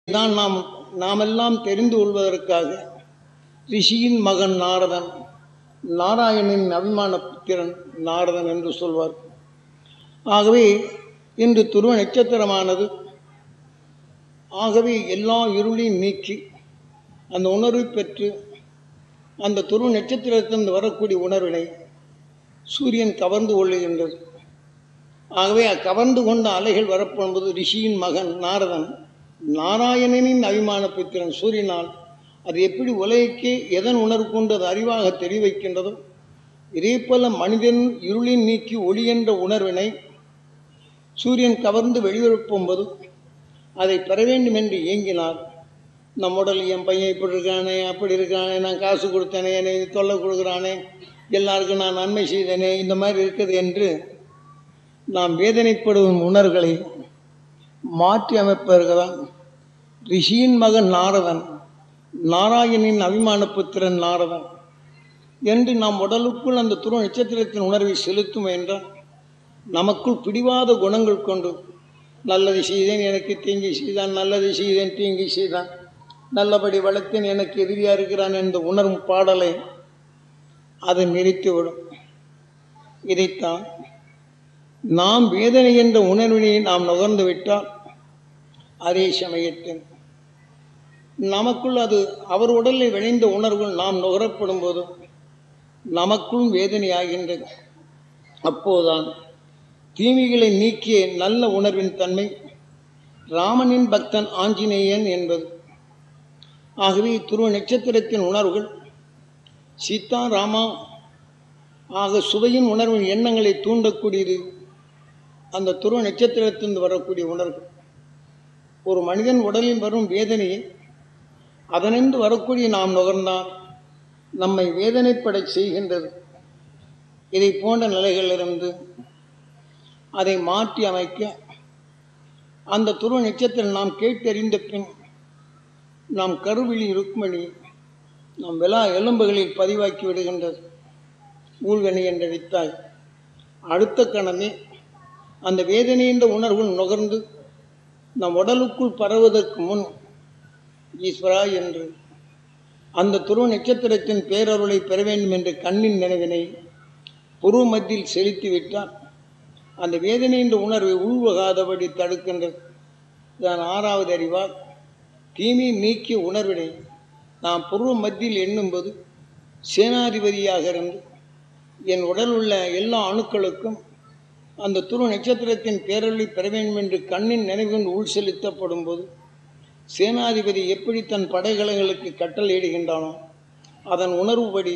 தான் நாம் நாமெல்லாம் தெரிந்து கொள்வதற்காக ரிஷியின் மகன் நாரதன் நாராயணனின் அபிமான புத்திரன் நாரதன் என்று சொல்வார் ஆகவே இன்று துருவ நட்சத்திரமானது ஆகவே எல்லா இருளையும் நீக்கி அந்த உணர்வை பெற்று அந்த துருவ நட்சத்திரத்திலிருந்து வரக்கூடிய உணர்வினை சூரியன் கவர்ந்து கொள்ளுகின்றது ஆகவே கவர்ந்து கொண்ட அலைகள் வரப்போன்பது ரிஷியின் மகன் நாரதன் நாராயணனின் அபிமான புத்திரன் சூரியனால் அது எப்படி உலகிற்கே எதன் உணர்வு கொண்டு அது அறிவாக தெரிய வைக்கின்றதோ இதே போல மனிதன் இருளின் நீக்கி ஒளி என்ற உணர்வினை சூரியன் கவர்ந்து வெளிவரப்போம்போது அதை பெற வேண்டும் என்று ஏங்கினார் நம் உடல் என் பையன் இப்படி இருக்கானே அப்படி இருக்கானே நான் காசு கொடுத்தேனே என்னை தொல்லை கொடுக்குறானே எல்லாருக்கும் நான் நன்மை செய்தேனே இந்த மாதிரி இருக்குது என்று நாம் வேதனைப்படும் உணர்வுகளை மாற்றி அமைப்பதற்கு தான் ரிஷியின் மகன் நாரதன் நாராயணின் அபிமான புத்திரன் நாரதன் என்று நாம் உடலுக்குள் அந்த துருவ நட்சத்திரத்தின் உணர்வை செலுத்தும் என்றால் நமக்குள் பிடிவாத குணங்கள் கொண்டு நல்லது செய்தேன் எனக்கு தீங்கி செய்தான் நல்லது செய்தேன் தீங்கி செய்தான் நல்லபடி வளர்த்தேன் எனக்கு எதிரியாக இருக்கிறான் என்ற உணரும் பாடலை அது நிறுத்திவிடும் இதைத்தான் நாம் வேதனை என்ற உணர்வினை நாம் நுகர்ந்து விட்டால் அதே சமயத்தில் நமக்குள் அது அவர் உடலில் விளைந்த உணர்வுகள் நாம் நுகரப்படும் போது நமக்குள் வேதனையாகின்றது அப்போதுதான் தீமைகளை நீக்கிய நல்ல உணர்வின் தன்மை ராமனின் பக்தன் ஆஞ்சநேயன் என்பது ஆகவே துருவ நட்சத்திரத்தின் உணர்வுகள் சீதா ராமா ஆக சுவையின் உணர்வின் எண்ணங்களை தூண்டக்கூடியது அந்த துருவ நட்சத்திரத்திலிருந்து வரக்கூடிய உணர்வு ஒரு மனிதன் உடலில் வரும் வேதனையை அதனின்று வரக்கூடிய நாம் நுகர்ந்தால் நம்மை வேதனைப்பட செய்கின்றது இதை போன்ற நிலைகளிலிருந்து அதை மாற்றி அமைக்க அந்த துருவ நட்சத்திரம் நாம் கேட்டறிந்த பின் நாம் கருவிழி ருக்மணி நாம் விழா எலும்புகளில் பதிவாக்கி விடுகின்றது ஊழ்கணி என்ற வித்தாய் அடுத்த கணமே அந்த வேதனை என்ற உணர்வுகள் நுகர்ந்து நம் உடலுக்குள் பரவுவதற்கு முன் ஈஸ்வரா என்று அந்த துருவ நட்சத்திரத்தின் பேரருளை பெற வேண்டும் என்ற கண்ணின் நினைவினை புருவ மத்தியில் செலுத்திவிட்டால் அந்த வேதனை என்ற உணர்வை உள்வகாதபடி தடுக்கின்றது தான் ஆறாவது அறிவால் தீமை நீக்கிய உணர்வினை நாம் புருவ மத்தியில் எண்ணும்போது சேனாதிபதியாக இருந்து என் உடல் உள்ள எல்லா அணுக்களுக்கும் அந்த துரு நட்சத்திரத்தின் பேரொழி பெற வேண்டும் என்று கண்ணின் நினைவுகள் உள் செலுத்தப்படும் போது சேனாதிபதி எப்படி தன் படைகலங்களுக்கு கட்டளையிடுகின்றானோ அதன் உணர்வுபடி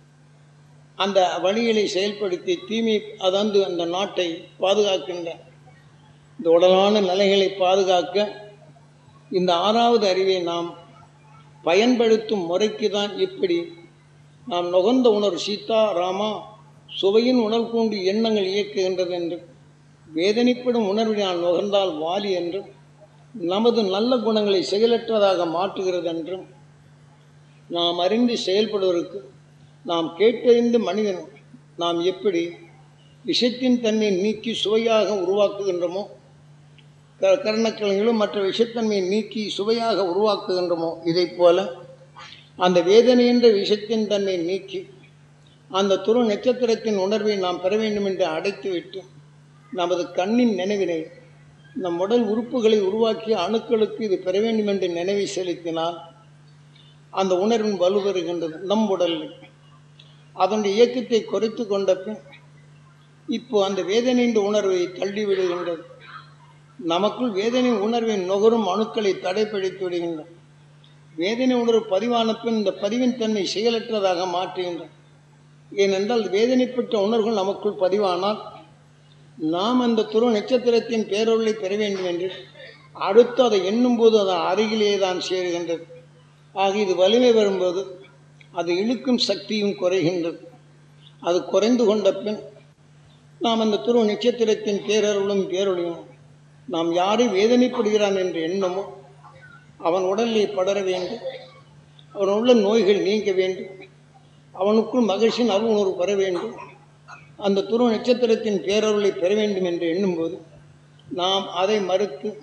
அந்த வழிகளை செயல்படுத்தி தீமை அதாவது அந்த நாட்டை பாதுகாக்கின்ற இந்த உடலான நிலைகளை பாதுகாக்க இந்த ஆறாவது அறிவை நாம் பயன்படுத்தும் முறைக்கு தான் இப்படி நாம் நுகர்ந்த உணர்வு சீதா ராமா சுவையின் உணர்வு கொண்டு எண்ணங்கள் இயக்குகின்றது என்று வேதனைப்படும் உணர்வை நான் நுகர்ந்தால் வாலி என்றும் நமது நல்ல குணங்களை செயலற்றதாக மாற்றுகிறது என்றும் நாம் அறிந்து செயல்படுவதற்கு நாம் கேட்டறிந்த மனிதன் நாம் எப்படி விஷத்தின் தன்மை நீக்கி சுவையாக உருவாக்குகின்றோமோ க கர்ணக்கிழங்களும் மற்ற விஷத்தன்மையை நீக்கி சுவையாக உருவாக்குகின்றோமோ இதைப் போல அந்த வேதனை என்ற விஷத்தின் தன்மை நீக்கி அந்த துரு நட்சத்திரத்தின் உணர்வை நாம் பெற வேண்டும் என்று அடைத்துவிட்டு நமது கண்ணின் நினைவினை நம் உடல் உறுப்புகளை உருவாக்கிய அணுக்களுக்கு இது பெற வேண்டும் என்று நினைவை செலுத்தினால் அந்த உணர்வின் வலுப்பெறுகின்றது நம் உடலில் அதனுடைய இயக்கத்தை குறைத்து கொண்ட பின் இப்போ அந்த வேதனை என்ற உணர்வை தள்ளிவிடுகின்றது நமக்குள் வேதனை உணர்வின் நுகரும் அணுக்களை தடைப்படுத்தி விடுகின்றன வேதனை உணர்வு பதிவான பின் இந்த பதிவின் தன்மை செயலற்றதாக மாற்றுகின்றன ஏனென்றால் வேதனைப்பட்ட உணர்வுகள் நமக்குள் பதிவானால் நாம் அந்த துரு நட்சத்திரத்தின் பேரொருளை பெற வேண்டும் என்று அடுத்து அதை எண்ணும்போது அதன் அருகிலே தான் சேருகின்றது ஆக இது வலிமை வரும்போது அது இழுக்கும் சக்தியும் குறைகின்றது அது குறைந்து கொண்ட பின் நாம் அந்த துருவ நட்சத்திரத்தின் பேரருளும் பேரொழியும் நாம் யாரை வேதனைப்படுகிறான் என்ற எண்ணமோ அவன் உடலிலே படர வேண்டும் அவன் உள்ள நோய்கள் நீங்க வேண்டும் அவனுக்குள் மகிழ்ச்சியின் அருணர்வு பெற வேண்டும் அந்த துருவ நட்சத்திரத்தின் பேரருளை பெற வேண்டும் என்று எண்ணும்போது நாம் அதை மறுத்து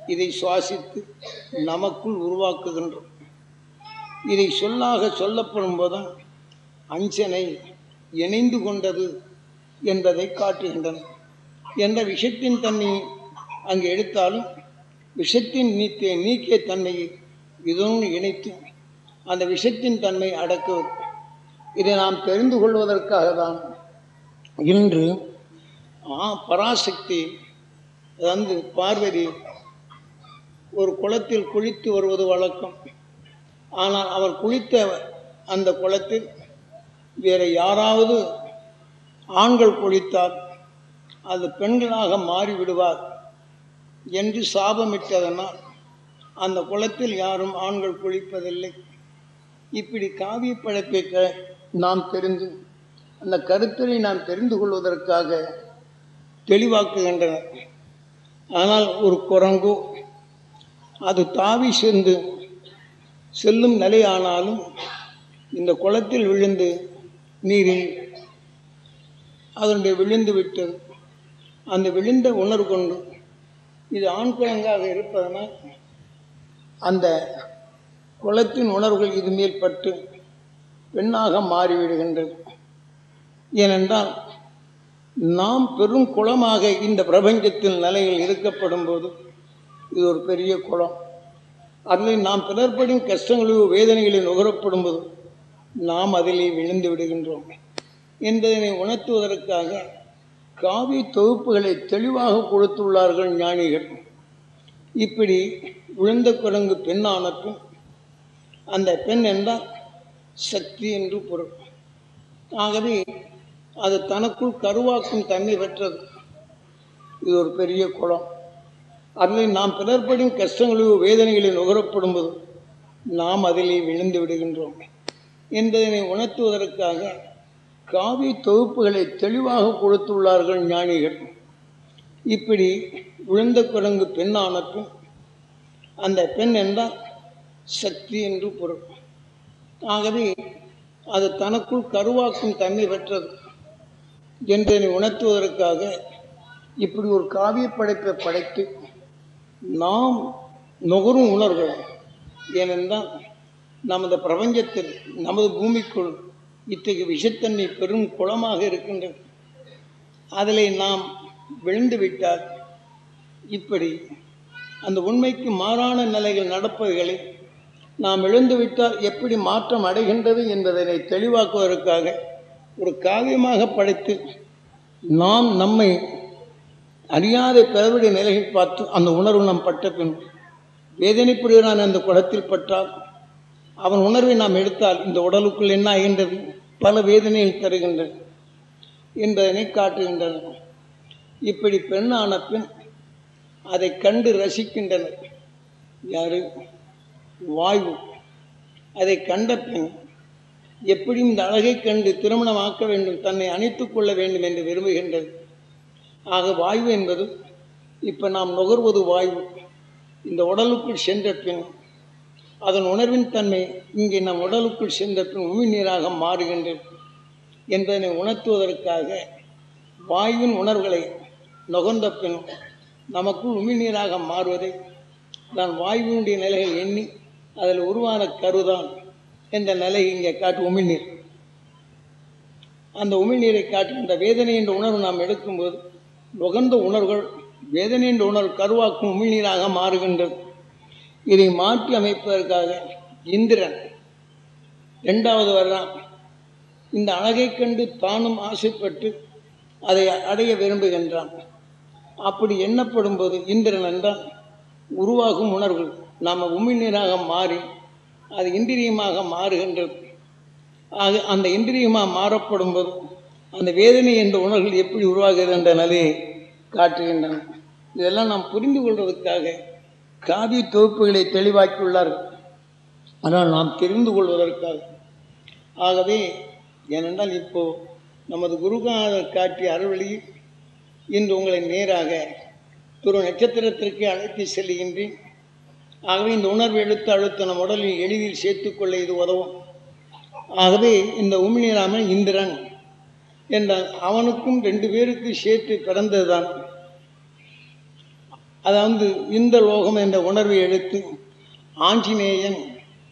இதை சுவாசித்து நமக்குள் உருவாக்குகின்றோம் இதை சொல்லாக சொல்லப்படும் போதுதான் அஞ்சனை இணைந்து கொண்டது என்பதை காட்டுகின்றன என்ற விஷத்தின் தன்மை அங்கு எடுத்தாலும் விஷத்தின் நீக்கிய நீக்கிய தன்மையை இதனோடு இணைத்து அந்த விஷத்தின் தன்மை அடக்குவது இதை நாம் தெரிந்து கொள்வதற்காக தான் இன்று ஆ பராசக்தி வந்து பார்வதி ஒரு குளத்தில் குளித்து வருவது வழக்கம் ஆனால் அவர் குளித்த அந்த குளத்தில் வேறு யாராவது ஆண்கள் குளித்தால் அது பெண்களாக மாறிவிடுவார் என்று சாபமிட்டதனால் அந்த குளத்தில் யாரும் ஆண்கள் குளிப்பதில்லை இப்படி காவிய பழப்பை க நாம் தெரிந்து அந்த கருத்தினை நாம் தெரிந்து கொள்வதற்காக தெளிவாக்குகின்றனர் ஆனால் ஒரு குரங்கு அது தாவி சென்று செல்லும் நிலையானாலும் இந்த குளத்தில் விழுந்து நீரில் அதனுடைய விழுந்து விட்டது அந்த விழுந்த உணர்வு கொண்டு இது ஆண் குரங்காக இருப்பதனால் அந்த குளத்தின் உணர்வுகள் இது மேல் பட்டு பெண்ணாக மாறிவிடுகின்றது ஏனென்றால் நாம் பெரும் குளமாக இந்த பிரபஞ்சத்தின் நிலையில் இருக்கப்படும் போது இது ஒரு பெரிய குளம் அதில் நாம் பிறர்படும் கஷ்டங்களையும் வேதனைகளில் நுகரப்படும் போது நாம் அதிலே விழுந்து விடுகின்றோம் என்பதனை உணர்த்துவதற்காக காவிய தொகுப்புகளை தெளிவாக கொடுத்துள்ளார்கள் ஞானிகள் இப்படி விழுந்த குரங்கு பெண்ணான பின் அந்த பெண் என்றால் சக்தி என்று பொருள் ஆகவே அது தனக்குள் கருவாக்கும் தன்மை பெற்றது இது ஒரு பெரிய குளம் அதில் நாம் பிறர்படும் கஷ்டங்களையும் வேதனைகளில் நுகரப்படும் போது நாம் அதிலே விழுந்து விடுகின்றோம் என்பதனை உணர்த்துவதற்காக காவிய தொகுப்புகளை தெளிவாக கொடுத்துள்ளார்கள் ஞானிகள் இப்படி விழுந்த குரங்கு பெண்ணான பின் அந்த பெண் என்றால் சக்தி என்று பொருள் ஆகவே அது தனக்குள் கருவாக்கும் தன்மை பெற்றது என்பதனை உணர்த்துவதற்காக இப்படி ஒரு காவிய படைப்பை படைத்து நாம் நுகரும் உணர்வுகள் ஏனென்றால் நமது பிரபஞ்சத்தில் நமது பூமிக்குள் இத்தகைய விஷத்தன்மை பெரும் குளமாக இருக்கின்றது அதில் நாம் விழுந்து விட்டால் இப்படி அந்த உண்மைக்கு மாறான நிலைகள் நடப்பவைகளை நாம் எழுந்துவிட்டால் எப்படி மாற்றம் அடைகின்றது என்பதனை தெளிவாக்குவதற்காக ஒரு காவியமாக படைத்து நாம் நம்மை அறியாத பிறவுடைய நிலைகள் பார்த்து அந்த உணர்வு நாம் பட்ட பின் வேதனைப்படுகிறான் அந்த குளத்தில் பட்டால் அவன் உணர்வை நாம் எடுத்தால் இந்த உடலுக்குள் என்ன ஆகின்றது பல வேதனைகள் தருகின்றது என்பதனை காட்டுகின்றன இப்படி பெண்ணான பின் அதை கண்டு ரசிக்கின்றனர் யாரு வாயு அதை கண்ட பின் எப்படி இந்த அழகை கண்டு திருமணமாக்க வேண்டும் தன்னை அணைத்துக் கொள்ள வேண்டும் என்று விரும்புகின்றது ஆக வாயு என்பது இப்போ நாம் நுகர்வது வாயு இந்த உடலுக்குள் சென்ற பின் அதன் உணர்வின் தன்மை இங்கே நம் உடலுக்குள் சென்ற பின் உமிழ்நீராக மாறுகின்றது என்பதனை உணர்த்துவதற்காக வாயுவின் உணர்வுகளை நுகர்ந்த பின் நமக்குள் உமிழ்நீராக மாறுவதை நான் வாயுவினுடைய நிலைகள் எண்ணி அதில் உருவான கருதான் என்ற நிலை இங்கே காட்டு உமிழ்நீர் அந்த உமிழ்நீரை காட்டுகின்ற வேதனை என்ற உணர்வு நாம் எடுக்கும்போது நுகர்ந்த உணர்வுகள் வேதனை என்ற உணர்வு கருவாக்கும் உமிழ்நீராக மாறுகின்றது இதை மாற்றி அமைப்பதற்காக இந்திரன் இரண்டாவது வர்றான் இந்த அழகை கண்டு தானும் ஆசைப்பட்டு அதை அடைய விரும்புகின்றான் அப்படி எண்ணப்படும் போது இந்திரன் என்றால் உருவாகும் உணர்வுகள் நாம் உமிழ்நீராக மாறி அது இந்திரியமாக மாறுகின்றது ஆக அந்த இந்திரியமாக மாறப்படும் போது அந்த வேதனை என்ற உணர்வுகள் எப்படி உருவாகிறது என்ற நிலையை காட்டுகின்றன இதெல்லாம் நாம் புரிந்து கொள்வதற்காக காவிய தொகுப்புகளை தெளிவாக்கியுள்ளார்கள் ஆனால் நாம் தெரிந்து கொள்வதற்காக ஆகவே ஏனென்றால் இப்போ நமது குருகாதர் காட்டிய அறுவழியில் இன்று உங்களை நேராக துரு நட்சத்திரத்திற்கு அழைத்து செல்கின்றேன் ஆகவே இந்த உணர்வு எடுத்து அழுத்த நம் உடலில் எளிதில் சேர்த்துக்கொள்ள இது உதவும் ஆகவே இந்த உமிழ்நீராமன் இந்திரன் என்றால் அவனுக்கும் ரெண்டு பேருக்கு சேர்த்து பிறந்ததுதான் அதாவது இந்த லோகம் என்ற உணர்வை எடுத்து ஆஞ்சநேயன்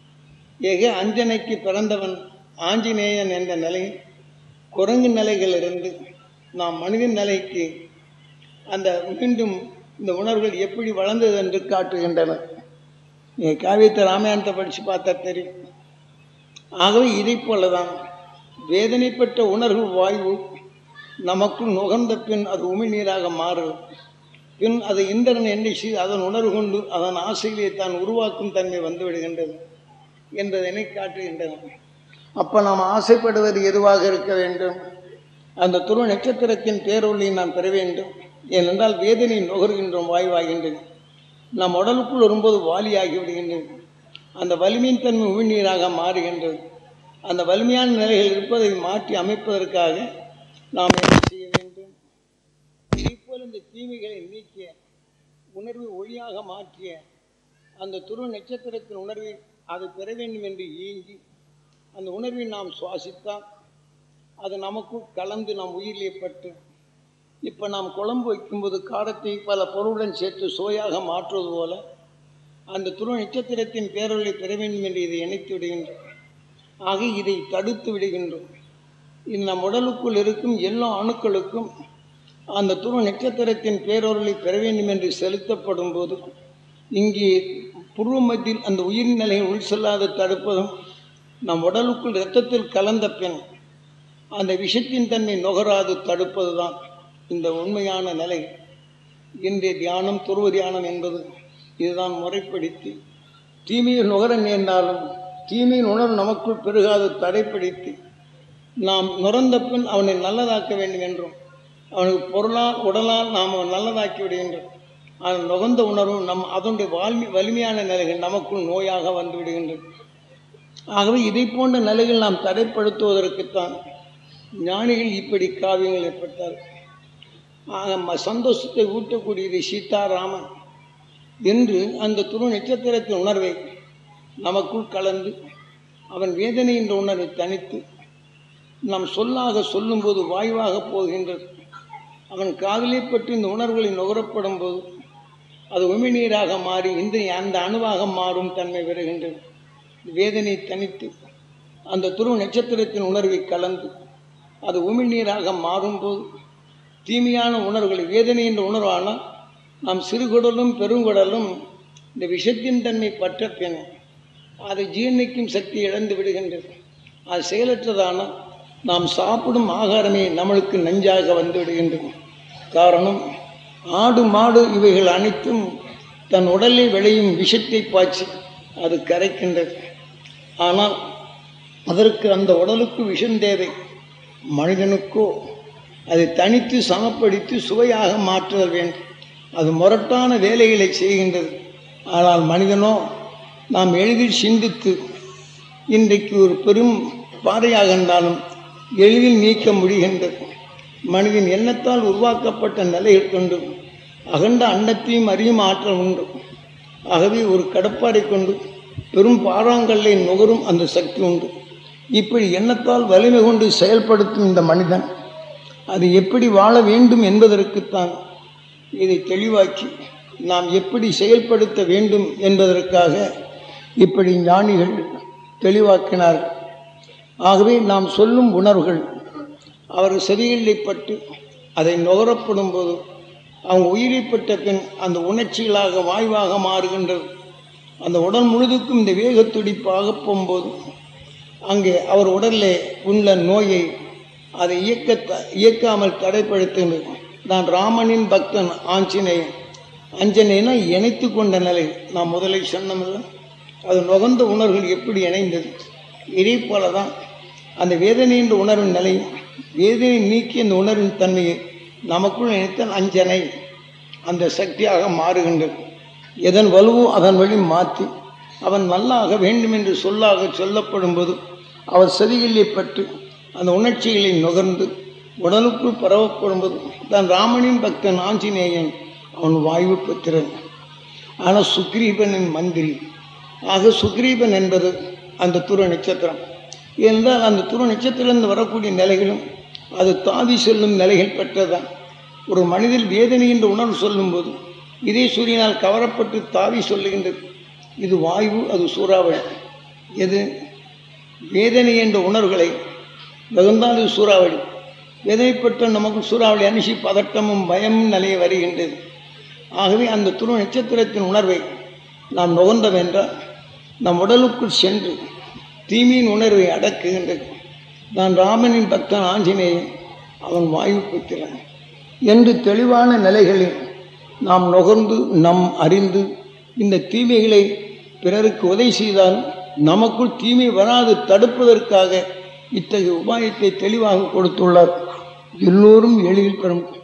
ஏக அஞ்சனைக்கு பிறந்தவன் ஆஞ்சநேயன் என்ற நிலை குரங்கு நிலைகளிலிருந்து நாம் மனிதன் நிலைக்கு அந்த மீண்டும் இந்த உணர்வுகள் எப்படி வளர்ந்தது என்று காட்டுகின்றன நீங்கள் காவியத்தை ராமாயணத்தை படித்து பார்த்தா தெரியும் ஆகவே இதை போலதான் வேதனைப்பட்ட உணர்வு வாயு நமக்குள் நுகர்ந்த பின் அது உமிழ்நீராக மாறும் பின் அது இந்திரன் எண்ணி செய்து அதன் உணர்வு கொண்டு அதன் ஆசைகளை தான் உருவாக்கும் தன்மை வந்துவிடுகின்றது என்பதனை காட்டுகின்றன அப்போ நாம் ஆசைப்படுவது எதுவாக இருக்க வேண்டும் அந்த துருவ நட்சத்திரத்தின் பேரொழியை நாம் பெற வேண்டும் ஏனென்றால் வேதனை நுகர்கின்றோம் வாயுவாகின்றது நம் உடலுக்குள் வரும்போது வாலியாகி விடுகின்றது அந்த வலிமையின் தன்மை உமிழ்நீராக மாறுகின்றது அந்த வலிமையான நிலைகள் இருப்பதை மாற்றி அமைப்பதற்காக நாம் என்ன செய்ய வேண்டும் இதேபோல் இந்த தீமைகளை நீக்கிய உணர்வை ஒளியாக மாற்றிய அந்த துருவ நட்சத்திரத்தின் உணர்வை அதை பெற வேண்டும் என்று ஏங்கி அந்த உணர்வை நாம் சுவாசித்தால் அது நமக்குள் கலந்து நாம் உயிரிலே பட்டு இப்போ நாம் குழம்பு வைக்கும்போது காரத்தை பல பொருளுடன் சேர்த்து சுவையாக மாற்றுவது போல அந்த துருவ நட்சத்திரத்தின் பேரொழி பெற வேண்டும் என்று இதை இணைத்து விடுகின்றோம் ஆக இதை தடுத்து விடுகின்றோம் இது நம் உடலுக்குள் இருக்கும் எல்லா அணுக்களுக்கும் அந்த துருவ நட்சத்திரத்தின் பேரொருளை பெற வேண்டும் என்று செலுத்தப்படும் போது இங்கே புருவ மத்தியில் அந்த உயிர் நிலையை உள் செல்லாது தடுப்பதும் நம் உடலுக்குள் இரத்தத்தில் கலந்த பின் அந்த விஷத்தின் தன்மை நுகராது தடுப்பது தான் இந்த உண்மையான நிலை இன்றைய தியானம் துருவ தியானம் என்பது இதுதான் முறைப்படுத்தி தீமையில் நுகர நேர்ந்தாலும் தீமையின் உணர்வு நமக்குள் பெருகாது தடைப்படுத்தி நாம் நுறந்த பின் அவனை நல்லதாக்க வேண்டும் என்றும் அவனுக்கு பொருளால் உடலால் நாம் அவன் நல்லதாக்கி விடுகின்றோம் ஆனால் நுகர்ந்த உணர்வு நம் அதனுடைய வாழ்மி வலிமையான நிலைகள் நமக்குள் நோயாக வந்து விடுகின்றது ஆகவே இதை போன்ற நிலைகள் நாம் தடைப்படுத்துவதற்குத்தான் ஞானிகள் இப்படி காவியங்கள் ஏற்பட்டார் ஆக ம- சந்தோஷத்தை ஊட்டக்கூடியது சீதாராமன் என்று அந்த துரு நட்சத்திரத்தின் உணர்வை நமக்குள் கலந்து அவன் வேதனை என்ற உணர்வை தனித்து நாம் சொல்லாக சொல்லும்போது வாயுவாக போகின்றது அவன் காதலை பற்றி இந்த உணர்வுகளை நுகரப்படும் போது அது உமிழ்நீராக மாறி இந்த அந்த அணுவாக மாறும் தன்மை பெறுகின்றது வேதனை தனித்து அந்த துருவ நட்சத்திரத்தின் உணர்வை கலந்து அது உமிழ்நீராக மாறும்போது தீமையான உணர்வுகளை வேதனை என்ற உணர்வானால் நாம் சிறுகுடலும் பெருங்குடலும் இந்த விஷத்தின் தன்மை பற்ற பின் அதை ஜீர்ணிக்கும் சக்தி இழந்து விடுகின்றது அது செயலற்றதானால் நாம் சாப்பிடும் ஆகாரமே நம்மளுக்கு நஞ்சாக வந்து விடுகின்றது காரணம் ஆடு மாடு இவைகள் அனைத்தும் தன் உடலில் விளையும் விஷத்தை பாய்ச்சி அது கரைக்கின்றது ஆனால் அதற்கு அந்த உடலுக்கு விஷம் தேவை மனிதனுக்கோ அதை தனித்து சமப்படுத்தி சுவையாக மாற்றுதல் வேண்டும் அது முரட்டான வேலைகளை செய்கின்றது ஆனால் மனிதனோ நாம் எளிதில் சிந்தித்து இன்றைக்கு ஒரு பெரும் பாறையாக இருந்தாலும் எளிதில் நீக்க முடிகின்றது மனிதன் எண்ணத்தால் உருவாக்கப்பட்ட நிலையில் கொண்டு அகண்ட அண்டத்தையும் அறியும் ஆற்றல் உண்டு ஆகவே ஒரு கடப்பாரை கொண்டு பெரும் பாறாங்கல்லை நுகரும் அந்த சக்தி உண்டு இப்படி எண்ணத்தால் வலிமை கொண்டு செயல்படுத்தும் இந்த மனிதன் அது எப்படி வாழ வேண்டும் என்பதற்குத்தான் இதை தெளிவாக்கி நாம் எப்படி செயல்படுத்த வேண்டும் என்பதற்காக இப்படி ஞானிகள் தெளிவாக்கினார்கள் ஆகவே நாம் சொல்லும் உணர்வுகள் அவர் செவிகளில் பட்டு அதை நுகரப்படும் போது அவங்க உயிரைப்பட்ட பின் அந்த உணர்ச்சிகளாக வாய்வாக மாறுகின்றது அந்த உடல் முழுதுக்கும் இந்த வேக துடிப்பாக போகும்போது அங்கே அவர் உடலில் உள்ள நோயை அதை இயக்க இயக்காமல் தடைப்படுத்துகின்றது நான் ராமனின் பக்தன் ஆஞ்சநேயன் அஞ்சனேனா இணைத்து கொண்ட நிலை நான் முதலில் சொன்னமில்ல அது நுகர்ந்த உணர்வுகள் எப்படி இணைந்தது இதே போல தான் அந்த வேதனை என்ற உணர்வின் நிலை வேதனை நீக்கி அந்த உணர்வின் தன்மையை நமக்குள் நினைத்தால் அஞ்சனை அந்த சக்தியாக மாறுகின்றது எதன் வலுவோ அதன் வழி மாற்றி அவன் நல்லாக வேண்டும் என்று சொல்லாக சொல்லப்படும் போது அவர் செவிகளை பட்டு அந்த உணர்ச்சிகளை நுகர்ந்து உடலுக்குள் பரவப்படும் போது தான் ராமனின் பக்தன் ஆஞ்சநேயன் அவன் வாயு புத்திரன் ஆனால் சுக்ரீவனின் மந்திரி ஆக சுக்ரீவன் என்பது அந்த துரு நட்சத்திரம் ஏனென்றால் அந்த துரு நட்சத்திரத்திலிருந்து வரக்கூடிய நிலைகளும் அது தாவி செல்லும் நிலைகள் பெற்றதான் ஒரு மனிதன் வேதனை என்ற உணர்வு சொல்லும்போது இதே சூரியனால் கவரப்பட்டு தாவி சொல்லுகின்றது இது வாயு அது சூறாவளி எது வேதனை என்ற உணர்வுகளை வெகுந்தால் இது சூறாவளி வேதனைப்பட்ட நமக்கு சூறாவளி அனுசி பதட்டமும் பயமும் நிலைய வருகின்றது ஆகவே அந்த துருவ நட்சத்திரத்தின் உணர்வை நாம் நுகர்ந்தவென்றால் நம் உடலுக்குள் சென்று தீமையின் உணர்வை அடக்குகின்றது நான் ராமனின் பக்தன் ஆஞ்சநேயன் அவன் வாயு புத்திரன் என்று தெளிவான நிலைகளில் நாம் நுகர்ந்து நம் அறிந்து இந்த தீமைகளை பிறருக்கு உதவி செய்தால் நமக்குள் தீமை வராது தடுப்பதற்காக இத்தகைய உபாயத்தை தெளிவாக கொடுத்துள்ளார் எல்லோரும் எளிதில் பெறும்